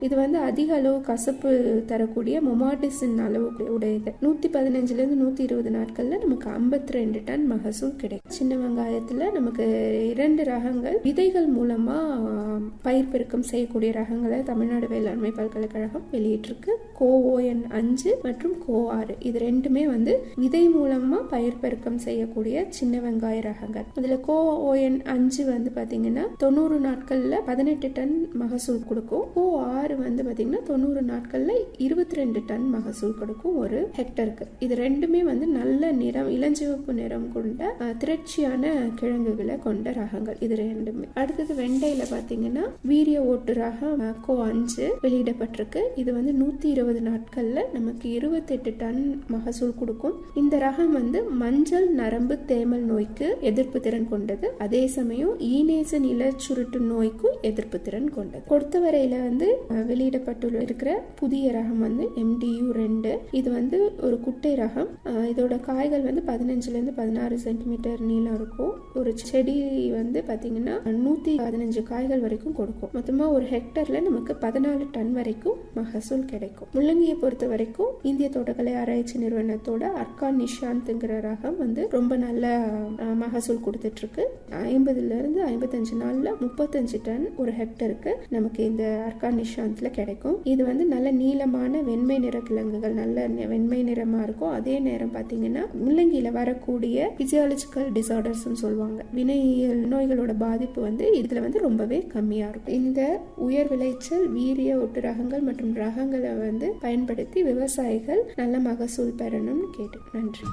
இது வந்து அதிக அளவு கசப்பு தரக்கூடிய மொமாட்டிசின் அளவு உடையது நூத்தி பதினஞ்சுல இருந்து நூத்தி இருபது நாட்கள்ல நமக்கு ஐம்பத்தி ரெண்டு டன் மகசூல் கிடைக்கும் சின்ன வெங்காயத்துல நமக்கு இரண்டு ரகங்கள் விதைகள் மூலமா பயிர் பெருக்கம் செய்யக்கூடிய ரகங்களை தமிழ்நாடு வேளாண்மை பல்கலைக்கழகம் வெளியிட்டிருக்கு கோஓஎன் அஞ்சு மற்றும் கோ ஆறு இது ரெண்டுமே வந்து விதை மூலமா பயிர் பெருக்கம் செய்யக்கூடிய சின்ன வெங்காய ரகங்கள் இதுல கோஓஎன் அஞ்சு வந்து பாத்தீங்கன்னா தொண்ணூறு நாட்கள்ல பதினெட்டு டன் மகசூல் கொடுக்கும் கோ ஆறு வந்து பாத்தீங்கன்னா தொண்ணூறு நாட்கள்ல இருபத்தி ரெண்டு டன் மகசூல் கொடுக்கும் ஒரு ஹெக்டருக்கு இது ரெண்டுமே வந்து நல்ல நிறம் இளஞ்சிவப்பு நிறம் கொண்ட அஹ், திரட்சியான கிழங்குகளை கொண்ட ரகங்கள் இது ரெண்டுமே அடுத்தது வெண்டையில பாத்தீங்கன்னா வீரிய ஓட்டு ரகம் அஹ், கோ அஞ்சு வெளியிடப்பட்டிருக்கு இது வந்து நூத்தி இருபது நாட்கள்ல நமக்கு இருபத்தெட்டு டன் மகசூல் கொடுக்கும் இந்த ரகம் வந்து மஞ்சள் நரம்பு தேமல் நோய்க்கு எதிர்ப்பு திறன் கொண்டது அதே சமயம் ஈனேசன் இலச்சுருட்டு நோய்க்கும் எதிர்ப்பு திறன் கொண்டது பொறுத்தவரையில வந்து அஹ், வெளியிடப்பட்டுள்ள இருக்கிற புதிய ரகம் வந்து எம்டியு ரெண்டு இது வந்து ஒரு குட்டை ரகம் அஹ், இதோட காய்கள் வந்து பதினஞ்சுல இருந்து பதினாறு சென்டிமீட்டர் நீளம் இருக்கும் ஒரு செடி வந்து பாத்தீங்கன்னா நூத்தி பதினஞ்சு காய்கள் வரைக்கும் கொடுக்கும் மொத்தமா ஒரு ஹெக்டர்ல நமக்கு பதினாலு டன் வரைக்கும் மகசூல் கிடைக்கும் முள்ளங்கியை பொறுத்த வரைக்கும் இந்திய தோட்டக்கலை ஆராய்ச்சி நிறுவனத்தோட அர்கா நிஷாந்த்ங்கிற ரகம் வந்து ரொம்ப நல்ல அஹ், மகசூல் கொடுத்துட்டு இருக்கு ஐம்பதுல இருந்து ஐம்பத்தஞ்சு நாள்ல முப்பத்தஞ்சு டன் ஒரு ஹெக்டருக்கு நமக்கு இந்த அர்கா நிஷாந்த்ல கிடைக்கும் இது வந்து நல்ல நீளமான வெண்மை நிற கிழங்குகள் நல்ல நி- வெண்மை நிறமா இருக்கும் அதே நேரம் பாத்தீங்கன்னா முள்ளங்கியில வரக்கூடிய பிசியாலஜிக்கல் டிசார்டர்ஸ் சொல்லுவாங்க வினையியல் நோய்களோட பாதிப்பு வந்து இதுல வந்து ரொம்பவே கம்மியா இருக்கும் இந்த உயர் விளைச்சல் வீரிய ஒட்டு ரகங்கள் மற்றும் ரகங்களை வந்து பயன்படுத்தி விவசாயிகள் நல்ல மகசூல் பெறணும்னு கேட்டு நன்றி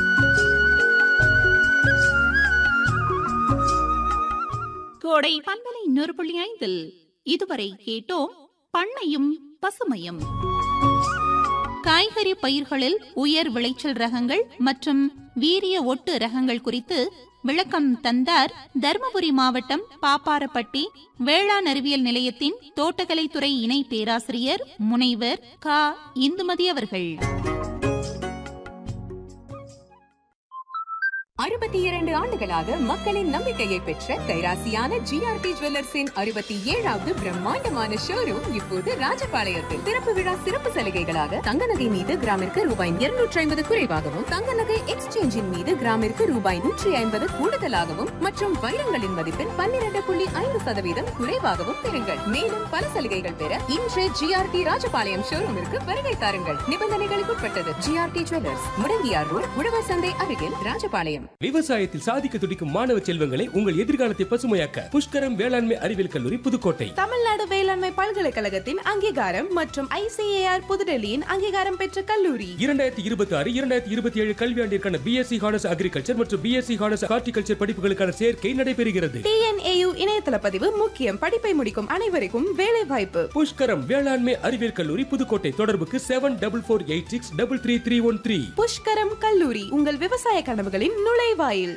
கோடை பண்பலை இன்னொரு புள்ளி ஐந்தில் இதுவரை கேட்டோம் பண்ணையும் பசுமையும் காய்கறி பயிர்களில் உயர் விளைச்சல் ரகங்கள் மற்றும் வீரிய ஒட்டு ரகங்கள் குறித்து விளக்கம் தந்தார் தருமபுரி மாவட்டம் பாப்பாரப்பட்டி வேளாண் அறிவியல் நிலையத்தின் தோட்டக்கலைத்துறை இணை பேராசிரியர் முனைவர் க இந்துமதி அவர்கள் அறுபத்தி இரண்டு ஆண்டுகளாக மக்களின் நம்பிக்கையை பெற்ற கைராசியான ஜிஆர்டி ஜுவல்லர்ஸின் அறுபத்தி ஏழாவது பிரம்மாண்டமான ஷோரூம் இப்போது ராஜபாளையத்தில் திறப்பு விழா சிறப்பு சலுகைகளாக தங்க நகை மீது கிராமிற்கு ரூபாய் இருநூற்றி ஐம்பது குறைவாகவும் தங்க நகை எக்ஸ்சேஞ்சின் மீது கிராமிற்கு ரூபாய் நூற்றி ஐம்பது கூடுதலாகவும் மற்றும் வைரங்களின் மதிப்பில் பன்னிரண்டு புள்ளி ஐந்து சதவீதம் குறைவாகவும் பெறுங்கள் மேலும் பல சலுகைகள் பெற இன்று ஜிஆர்டி ராஜபாளையம் ஷோரூமிற்கு வருகை தாருங்கள் நிபந்தனைகளுக்கு உட்பட்டது ஜிஆர்டி ஜுவல்லர்ஸ் முடங்கியார் ரோட் உழவர் சந்தை அருகில் ராஜபாளையம் விவசாயத்தில் சாதிக்க துடிக்கும் மாணவ செல்வங்களை உங்கள் எதிர்காலத்தை பசுமையாக்க புஷ்கரம் வேளாண்மை அறிவியல் கல்லூரி புதுக்கோட்டை தமிழ்நாடு வேளாண்மை பல்கலைக்கழகத்தின் அங்கீகாரம் மற்றும் ஐசிஏஆர் புதுடெல்லியின் அங்கீகாரம் பெற்ற கல்லூரி இரண்டாயிரத்தி இருபத்தி ஆறு இரண்டாயிரத்தி இருபத்தி ஏழு கல்வியாண்டிற்கான பிஎஸ்சி ஹானர்ஸ் அக்ரிகல்ச்சர் மற்றும் பிஎஸ்சி ஹானர்ஸ் ஹார்டிகல்ச்சர் படிப்புகளுக்கான சேர்க்கை நடைபெறுகிறது டிஎன்ஏயு இணையதள பதிவு முக்கியம் படிப்பை முடிக்கும் அனைவருக்கும் வேலை வாய்ப்பு புஷ்கரம் வேளாண்மை அறிவியல் கல்லூரி புதுக்கோட்டை தொடர்புக்கு seven double four eight six double three three one three Pushkaram கல்லூரி உங்கள் விவசாய கனவுகளின் நுழைவாயில்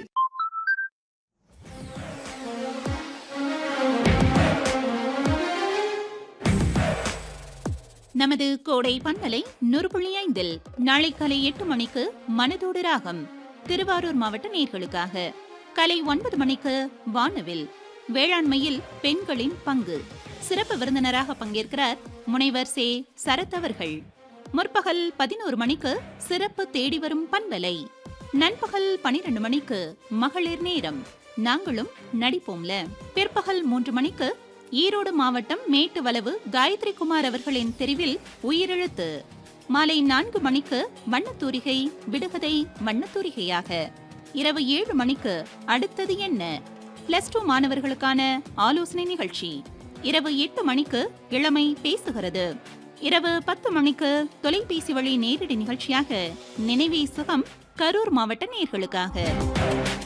நமது கோடை பண்பலை நூறு புள்ளி ஐந்தில் நாளை காலை எட்டு மணிக்கு மனதோடு ராகம் திருவாரூர் மாவட்ட நேர்களுக்காக காலை ஒன்பது மணிக்கு வானவில் வேளாண்மையில் பெண்களின் பங்கு சிறப்பு விருந்தினராக பங்கேற்கிறார் முனைவர் சே சரத் அவர்கள் முற்பகல் பதினோரு மணிக்கு சிறப்பு தேடி வரும் பண்பலை நண்பகல் பனிரெண்டு மணிக்கு மகளிர் நேரம் நாங்களும் நடிப்போம்ல பிற்பகல் மூன்று மணிக்கு ஈரோடு மாவட்டம் மேட்டுவளவு காயத்ரி குமார் அவர்களின் தெரிவில் உயிரெழுத்து மாலை நான்கு மணிக்கு வண்ணத்தூரிகை விடுகதை வண்ணத்தூரிகையாக இரவு ஏழு மணிக்கு அடுத்தது என்ன பிளஸ் டூ மாணவர்களுக்கான ஆலோசனை நிகழ்ச்சி இரவு எட்டு மணிக்கு இளமை பேசுகிறது இரவு பத்து மணிக்கு தொலைபேசி வழி நேரடி நிகழ்ச்சியாக நினைவே சுகம் கரூர் மாவட்ட நேர்களுக்காக